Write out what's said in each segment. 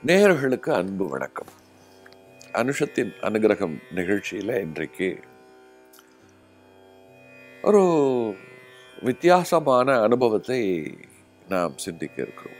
நேயர்களுக்கு அன்பு வணக்கம் அனுஷத்தின் அனுகிரகம் நிகழ்ச்சியில் இன்றைக்கு ஒரு வித்தியாசமான அனுபவத்தை நாம் சிந்திக்க இருக்கிறோம்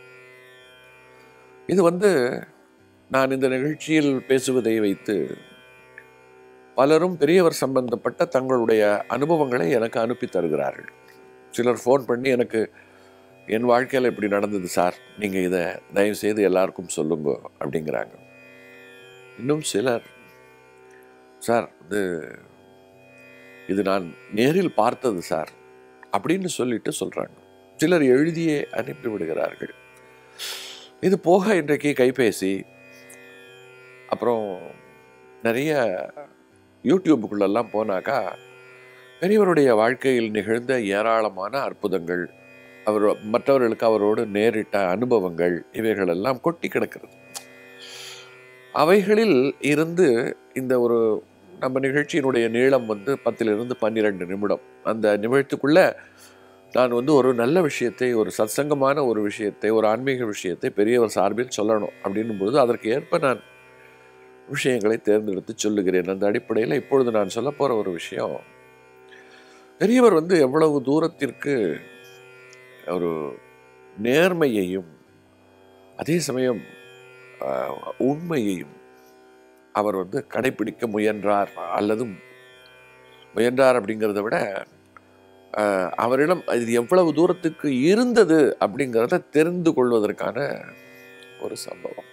இது வந்து நான் இந்த நிகழ்ச்சியில் பேசுவதை வைத்து பலரும் பெரியவர் சம்பந்தப்பட்ட தங்களுடைய அனுபவங்களை எனக்கு அனுப்பி தருகிறார்கள் சிலர் ஃபோன் பண்ணி எனக்கு என் வாழ்க்கையில் இப்படி நடந்தது சார் நீங்கள் இதை தயவு செய்து எல்லாருக்கும் சொல்லுங்க அப்படிங்கிறாங்க இன்னும் சிலர் சார் இது இது நான் நேரில் பார்த்தது சார் அப்படின்னு சொல்லிட்டு சொல்கிறாங்க சிலர் எழுதியே அனுப்பி விடுகிறார்கள் இது போக இன்றைக்கு கைபேசி அப்புறம் நிறைய யூடியூபுக்குள்ளெல்லாம் போனாக்கா பெரியவருடைய வாழ்க்கையில் நிகழ்ந்த ஏராளமான அற்புதங்கள் அவர் மற்றவர்களுக்கு அவரோடு நேரிட்ட அனுபவங்கள் இவைகளெல்லாம் கொட்டி கிடக்கிறது அவைகளில் இருந்து இந்த ஒரு நம்ம நிகழ்ச்சியினுடைய நீளம் வந்து பத்திலிருந்து பன்னிரெண்டு நிமிடம் அந்த நிமிடத்துக்குள்ள நான் வந்து ஒரு நல்ல விஷயத்தை ஒரு சத்சங்கமான ஒரு விஷயத்தை ஒரு ஆன்மீக விஷயத்தை பெரியவர் சார்பில் சொல்லணும் அப்படின்னும் பொழுது அதற்கு ஏற்ப நான் விஷயங்களை தேர்ந்தெடுத்து சொல்லுகிறேன் அந்த அடிப்படையில் இப்பொழுது நான் சொல்ல போகிற ஒரு விஷயம் பெரியவர் வந்து எவ்வளவு தூரத்திற்கு ஒரு நேர்மையையும் அதே சமயம் ஆஹ், உண்மையையும் அவர் வந்து கடைபிடிக்க முயன்றார் அல்லது முயன்றார் அப்படிங்கிறத விட ஆஹ், அவரிடம் இது எவ்வளவு தூரத்துக்கு இருந்தது அப்படிங்கிறத தெரிந்து கொள்வதற்கான ஒரு சம்பவம்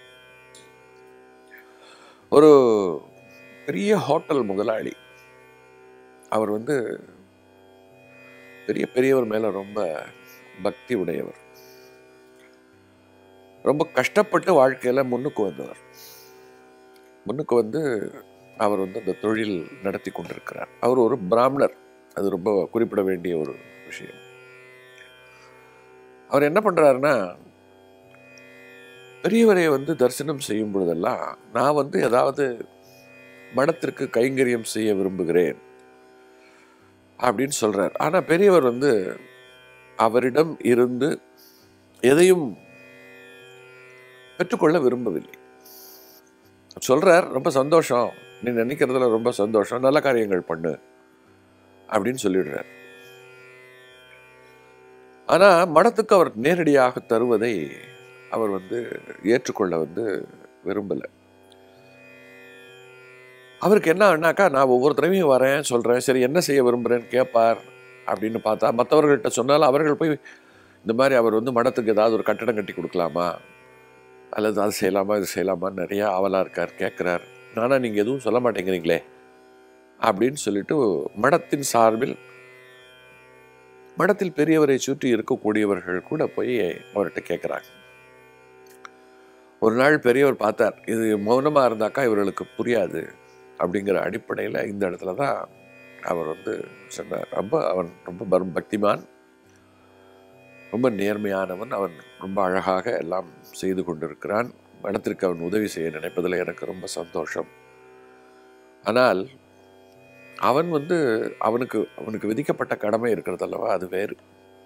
ஒரு பெரிய ஹோட்டல் முதலாளி அவர் வந்து பெரிய பெரியவர் மேல ரொம்ப பக்தி உடையவர் ரொம்ப கஷ்டப்பட்டு வாழ்க்கையில முன்னுக்கு வந்தவர் முன்னுக்கு வந்து அவர் வந்து அந்த தொழில் நடத்தி கொண்டிருக்கிறார் அவர் ஒரு பிராமணர் அது ரொம்ப குறிப்பிட வேண்டிய ஒரு விஷயம் அவர் என்ன பண்றாருன்னா பெரியவரை வந்து தரிசனம் செய்யும் பொழுதெல்லாம் நான் வந்து ஏதாவது மடத்திற்கு கைங்கரியம் செய்ய விரும்புகிறேன் அப்படின்னு சொல்றார் ஆனா பெரியவர் வந்து அவரிடம் இருந்து எதையும் பெற்றுக்கொள்ள விரும்பவில்லை சொல்றார் ரொம்ப சந்தோஷம் நீ நினைக்கிறதுல ரொம்ப சந்தோஷம் நல்ல காரியங்கள் பண்ணு அப்படின்னு சொல்லிடுறார் ஆனா மடத்துக்கு அவர் நேரடியாக தருவதை அவர் வந்து ஏற்றுக்கொள்ள வந்து விரும்பல அவருக்கு என்ன ஆனாக்கா நான் ஒவ்வொரு தடவையும் வரேன் சொல்றேன் சரி என்ன செய்ய விரும்புறேன்னு கேட்பார் அப்படின்னு பார்த்தா மற்றவர்கள்ட்ட சொன்னாலும் அவர்கள் போய் இந்த மாதிரி அவர் வந்து மடத்துக்கு ஏதாவது ஒரு கட்டடம் கட்டி கொடுக்கலாமா அல்லது அது செய்யலாமா இது செய்யலாமான்னு நிறைய ஆவலாக இருக்கார் கேட்குறார் நானா நீங்கள் எதுவும் சொல்ல மாட்டேங்கிறீங்களே அப்படின்னு சொல்லிட்டு மடத்தின் சார்பில் மடத்தில் பெரியவரை சுற்றி இருக்கக்கூடியவர்கள் கூட போய் அவர்கிட்ட கேட்குறாங்க ஒரு நாள் பெரியவர் பார்த்தார் இது மௌனமாக இருந்தாக்கா இவர்களுக்கு புரியாது அப்படிங்கிற அடிப்படையில் இந்த இடத்துல தான் அவர் வந்து சொன்னார் ரொம்ப அவன் ரொம்ப பரம் பக்திமான் ரொம்ப நேர்மையானவன் அவன் ரொம்ப அழகாக எல்லாம் செய்து கொண்டிருக்கிறான் மனத்திற்கு அவன் உதவி செய்ய நினைப்பதில் எனக்கு ரொம்ப சந்தோஷம் ஆனால் அவன் வந்து அவனுக்கு அவனுக்கு விதிக்கப்பட்ட கடமை இருக்கிறது அல்லவா அது வேறு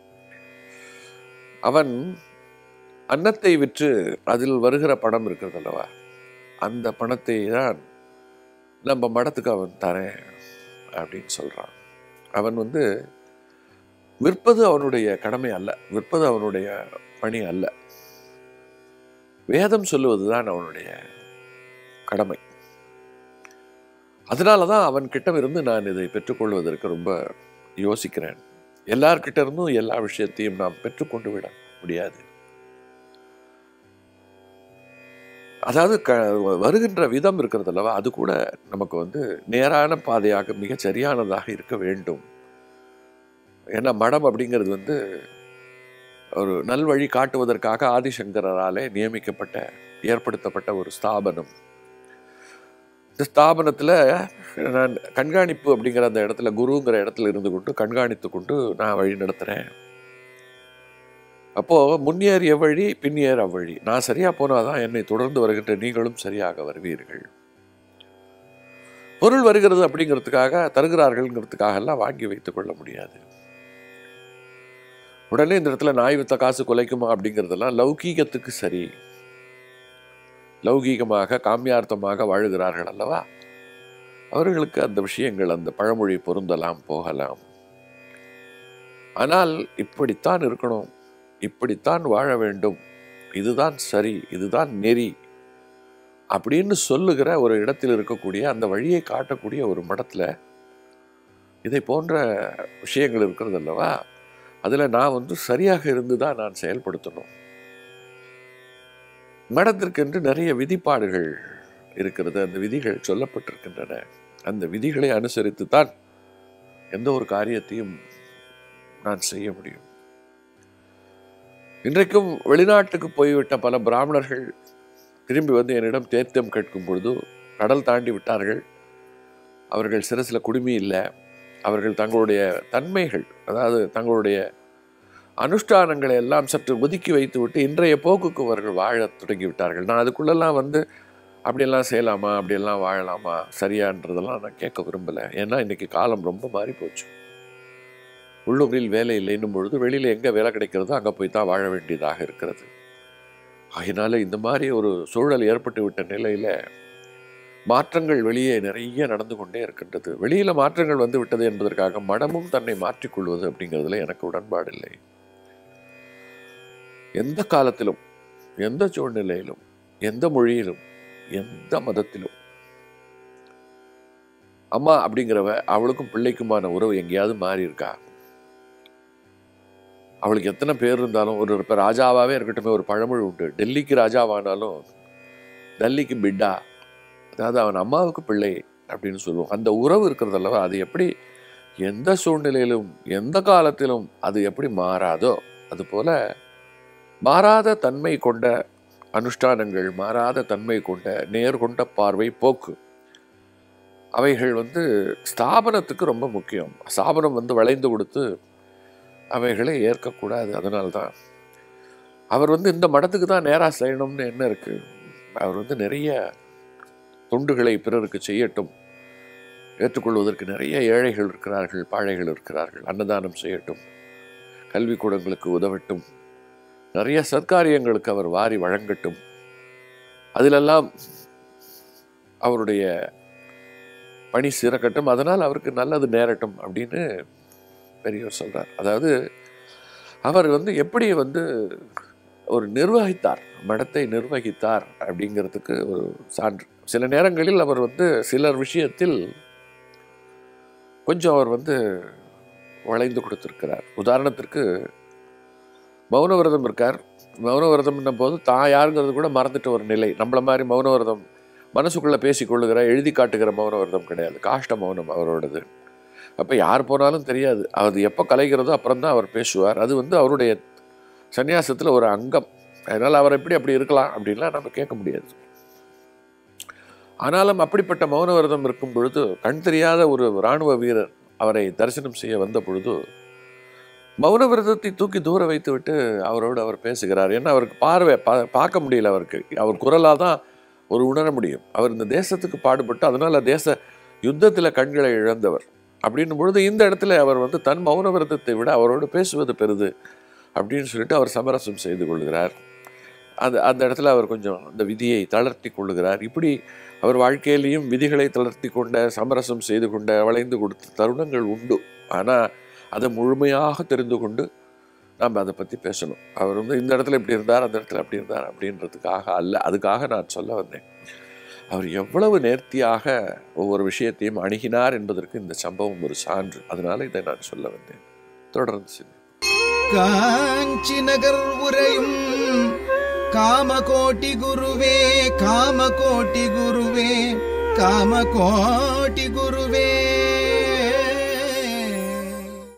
அவன் அன்னத்தை விற்று அதில் வருகிற பணம் இருக்கிறது அல்லவா அந்த பணத்தை தான் நம்ம மடத்துக்கு அவன் தரேன் அப்படின்னு சொல்றான் அவன் வந்து விற்பது அவனுடைய கடமை அல்ல விற்பது அவனுடைய பணி அல்ல வேதம் சொல்லுவதுதான் அவனுடைய கடமை அதனால தான் அவன் கிட்ட இருந்து நான் இதை பெற்றுக்கொள்வதற்கு ரொம்ப யோசிக்கிறேன் எல்லார்கிட்ட இருந்தும் எல்லா விஷயத்தையும் நாம் பெற்றுக்கொண்டு விட முடியாது அதாவது க வருகின்ற விதம் இருக்கிறது அல்லவா அது கூட நமக்கு வந்து நேரான பாதையாக மிக சரியானதாக இருக்க வேண்டும் ஏன்னா மடம் அப்படிங்கிறது வந்து ஒரு நல்வழி காட்டுவதற்காக ஆதிசங்கராலே நியமிக்கப்பட்ட ஏற்படுத்தப்பட்ட ஒரு ஸ்தாபனம் இந்த ஸ்தாபனத்தில் நான் கண்காணிப்பு அப்படிங்கிற அந்த இடத்துல குருங்கிற இடத்துல இருந்து கொண்டு கண்காணித்து கொண்டு நான் வழி நடத்துகிறேன் அப்போ முன்னேறிய வழி பின்னேற வழி நான் சரியா போனாதான் என்னை தொடர்ந்து வருகின்ற நீங்களும் சரியாக வருவீர்கள் பொருள் வருகிறது அப்படிங்கிறதுக்காக தருகிறார்கள்ங்கிறதுக்காக எல்லாம் வாங்கி வைத்துக் கொள்ள முடியாது உடனே இந்த இடத்துல நாய் வித்த காசு குலைக்குமா அப்படிங்கிறதெல்லாம் லௌகீகத்துக்கு சரி லௌகீகமாக காமியார்த்தமாக வாழுகிறார்கள் அல்லவா அவர்களுக்கு அந்த விஷயங்கள் அந்த பழமொழி பொருந்தலாம் போகலாம் ஆனால் இப்படித்தான் இருக்கணும் இப்படித்தான் வாழ வேண்டும் இதுதான் சரி இதுதான் நெறி அப்படின்னு சொல்லுகிற ஒரு இடத்தில் இருக்கக்கூடிய அந்த வழியை காட்டக்கூடிய ஒரு மடத்தில் இதை போன்ற விஷயங்கள் இருக்கிறது அல்லவா அதில் நான் வந்து சரியாக இருந்து தான் நான் செயல்படுத்தணும் மடத்திற்கென்று நிறைய விதிப்பாடுகள் இருக்கிறது அந்த விதிகள் சொல்லப்பட்டிருக்கின்றன அந்த விதிகளை அனுசரித்து தான் எந்த ஒரு காரியத்தையும் நான் செய்ய முடியும் இன்றைக்கும் வெளிநாட்டுக்கு போய்விட்ட பல பிராமணர்கள் திரும்பி வந்து என்னிடம் தேர்த்தம் கேட்கும் பொழுது கடல் தாண்டி விட்டார்கள் அவர்கள் சிரசில் குடுமி இல்லை அவர்கள் தங்களுடைய தன்மைகள் அதாவது தங்களுடைய அனுஷ்டானங்களை எல்லாம் சற்று ஒதுக்கி வைத்து விட்டு இன்றைய போக்குக்கு அவர்கள் வாழத் தொடங்கி விட்டார்கள் நான் அதுக்குள்ளெல்லாம் வந்து அப்படியெல்லாம் செய்யலாமா அப்படியெல்லாம் வாழலாமா சரியான்றதெல்லாம் நான் கேட்க விரும்பலை ஏன்னா இன்னைக்கு காலம் ரொம்ப மாறி போச்சு உள்ளூரில் வேலை இல்லைன்னும் பொழுது வெளியில் எங்கே வேலை கிடைக்கிறதோ அங்கே போய் தான் வாழ வேண்டியதாக இருக்கிறது ஆகினால இந்த மாதிரி ஒரு சூழல் ஏற்பட்டு விட்ட நிலையில் மாற்றங்கள் வெளியே நிறைய நடந்து கொண்டே இருக்கின்றது வெளியில் மாற்றங்கள் வந்து விட்டது என்பதற்காக மனமும் தன்னை மாற்றிக்கொள்வது அப்படிங்கிறதுல எனக்கு உடன்பாடு இல்லை எந்த காலத்திலும் எந்த சூழ்நிலையிலும் எந்த மொழியிலும் எந்த மதத்திலும் அம்மா அப்படிங்கிறவ அவளுக்கும் பிள்ளைக்குமான உறவு எங்கேயாவது மாறி இருக்கா அவளுக்கு எத்தனை பேர் இருந்தாலும் ஒரு இப்போ ராஜாவாகவே இருக்கட்டும் ஒரு பழமொழி உண்டு டெல்லிக்கு ராஜாவானாலும் டெல்லிக்கு பிட்டா அதாவது அவன் அம்மாவுக்கு பிள்ளை அப்படின்னு சொல்லுவோம் அந்த உறவு இருக்கிறது அல்லவா அது எப்படி எந்த சூழ்நிலையிலும் எந்த காலத்திலும் அது எப்படி மாறாதோ அதுபோல மாறாத தன்மை கொண்ட அனுஷ்டானங்கள் மாறாத தன்மை கொண்ட நேர் கொண்ட பார்வை போக்கு அவைகள் வந்து ஸ்தாபனத்துக்கு ரொம்ப முக்கியம் ஸ்தாபனம் வந்து வளைந்து கொடுத்து அவைகளை ஏற்கக்கூடாது அதனால்தான் அவர் வந்து இந்த மடத்துக்கு தான் நேராக செய்யணும்னு என்ன இருக்கு அவர் வந்து நிறைய தொண்டுகளை பிறருக்கு செய்யட்டும் ஏற்றுக்கொள்வதற்கு நிறைய ஏழைகள் இருக்கிறார்கள் பாழைகள் இருக்கிறார்கள் அன்னதானம் செய்யட்டும் கல்விக்கூடங்களுக்கு உதவட்டும் நிறைய சத்காரியங்களுக்கு அவர் வாரி வழங்கட்டும் அதிலெல்லாம் அவருடைய பணி சிறக்கட்டும் அதனால் அவருக்கு நல்லது நேரட்டும் அப்படின்னு பெரியவர் சொல்றார் அதாவது அவர் வந்து எப்படி வந்து ஒரு நிர்வகித்தார் மடத்தை நிர்வகித்தார் அப்படிங்கிறதுக்கு ஒரு சான்று சில நேரங்களில் அவர் வந்து சிலர் விஷயத்தில் கொஞ்சம் அவர் வந்து வளைந்து கொடுத்திருக்கிறார் உதாரணத்திற்கு மௌன விரதம் இருக்கார் மௌன விரதம்ன போது தான் யாருங்கிறது கூட மறந்துட்ட ஒரு நிலை நம்மள மாதிரி மௌன விரதம் மனசுக்குள்ளே பேசிக்கொள்ளுகிற எழுதி காட்டுகிற மௌன விரதம் கிடையாது காஷ்ட மௌனம் அவரோடது அப்போ யார் போனாலும் தெரியாது அது எப்போ கலைகிறதோ அப்புறம் தான் அவர் பேசுவார் அது வந்து அவருடைய சன்னியாசத்தில் ஒரு அங்கம் அதனால் அவர் எப்படி அப்படி இருக்கலாம் அப்படின்லாம் நம்ம கேட்க முடியாது ஆனாலும் அப்படிப்பட்ட மௌன விரதம் இருக்கும் பொழுது கண் தெரியாத ஒரு இராணுவ வீரர் அவரை தரிசனம் செய்ய வந்த பொழுது மௌன விரதத்தை தூக்கி தூர வைத்து விட்டு அவரோடு அவர் பேசுகிறார் ஏன்னா அவருக்கு பார்வை பா பார்க்க முடியல அவருக்கு அவர் குரலாக தான் ஒரு உணர முடியும் அவர் இந்த தேசத்துக்கு பாடுபட்டு அதனால் தேச யுத்தத்தில் கண்களை இழந்தவர் அப்படின்னும் பொழுது இந்த இடத்துல அவர் வந்து தன் மௌன விரதத்தை விட அவரோடு பேசுவது பெரிது அப்படின்னு சொல்லிட்டு அவர் சமரசம் செய்து கொள்கிறார் அது அந்த இடத்துல அவர் கொஞ்சம் அந்த விதியை தளர்த்தி கொள்ளுகிறார் இப்படி அவர் வாழ்க்கையிலையும் விதிகளை தளர்த்தி கொண்ட சமரசம் செய்து கொண்ட வளைந்து கொடுத்த தருணங்கள் உண்டு ஆனால் அதை முழுமையாக தெரிந்து கொண்டு நாம் அதை பற்றி பேசணும் அவர் வந்து இந்த இடத்துல இப்படி இருந்தார் அந்த இடத்துல அப்படி இருந்தார் அப்படின்றதுக்காக அல்ல அதுக்காக நான் சொல்ல வந்தேன் அவர் எவ்வளவு நேர்த்தியாக ஒவ்வொரு விஷயத்தையும் அணுகினார் என்பதற்கு இந்த சம்பவம் ஒரு சான்று அதனால இதை நான் சொல்ல வந்தேன் தொடர்ந்து சிந்தி காஞ்சி நகர் உரையும் காமகோட்டி குருவே காமகோட்டி குருவே காமகோட்டி குருவே